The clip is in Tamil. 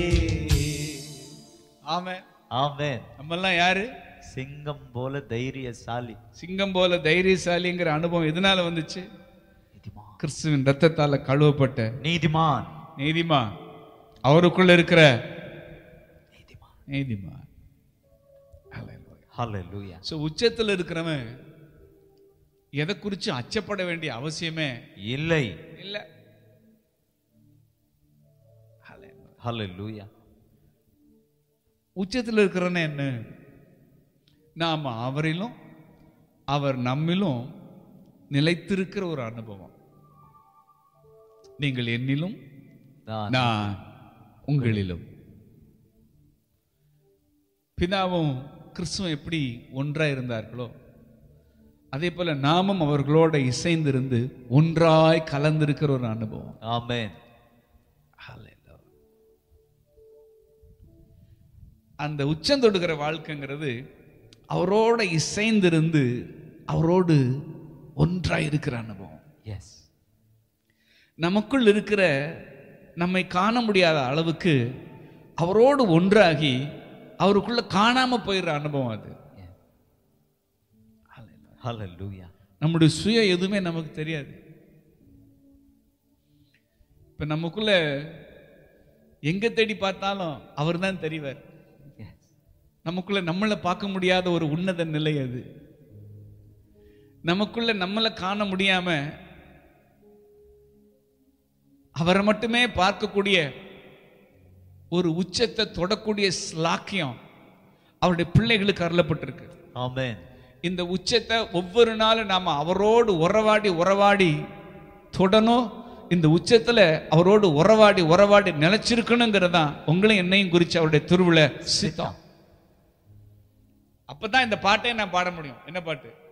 ஆமென் ஆமென் நம்மெல்லாம் யாரு சிங்கம் போல தைரியசாலி சிங்கம் போல தைரியசாலிங்கிற அனுபவம் எதனால வந்துச்சு நீதிமான் கிறிஸ்துவின் ரத்தத்தால கழுவப்பட்ட நீதிமான் நீதிமா அவருக்குள்ள இருக்கிற நீதிமான் நீதிமா ஹalleluya ஸோ உச்சத்தில் இருக்கிறவன் எதை குறித்து அச்சப்பட வேண்டிய அவசியமே இல்லை இல்லை ஹalleluya உச்சத்தில் இருக்கிறவன என்ன நாம் அவரிலும் அவர் நம்மிலும் நிலைத்திருக்கிற ஒரு அனுபவம் நீங்கள் என்னிலும் நான் நான் உங்களிலும் பிதாவும் கிறிஸ்துவும் எப்படி ஒன்றா இருந்தார்களோ அதே போல நாமும் அவர்களோட இசைந்திருந்து ஒன்றாய் கலந்திருக்கிற ஒரு அனுபவம் ஆமென் அந்த உச்சம் தொடுகிற வாழ்க்கைங்கிறது அவரோட இசைந்திருந்து அவரோடு ஒன்றாய் இருக்கிற அனுபவம் எஸ் நமக்குள் இருக்கிற நம்மை காண முடியாத அளவுக்கு அவரோடு ஒன்றாகி அவருக்குள்ள காணாம போயிடுற அனுபவம் அது ஹalleluya நம்முடைய சுய எதுவுமே நமக்கு தெரியாது இப்ப நமக்குள்ள எங்க தேடி பார்த்தாலும் அவர் தான் தெரிவார் எஸ் நமக்குள்ள நம்மளை பார்க்க முடியாத ஒரு உன்னத நிலை அது நமக்குள்ள நம்மளை காண முடியாம அவரை மட்டுமே பார்க்கக்கூடிய ஒரு உச்சத்தை தொடக்கூடிய ஸ்லாக்கியம் அவருடைய பிள்ளைகளுக்கு அருளப்பட்டிருக்கு ஆமென் இந்த உச்சத்தை ஒவ்வொரு நாளும் நாம அவரோடு உறவாடி உறவாடி தொடணும் இந்த உச்சத்துல அவரோடு உறவாடி உறவாடி நிலைச்சிருக்கணுங்கிறதான் உங்களையும் என்னையும் குறிச்சு அவருடைய திருவிழா சித்தம் அப்பதான் இந்த பாட்டை நான் பாட முடியும் என்ன பாட்டு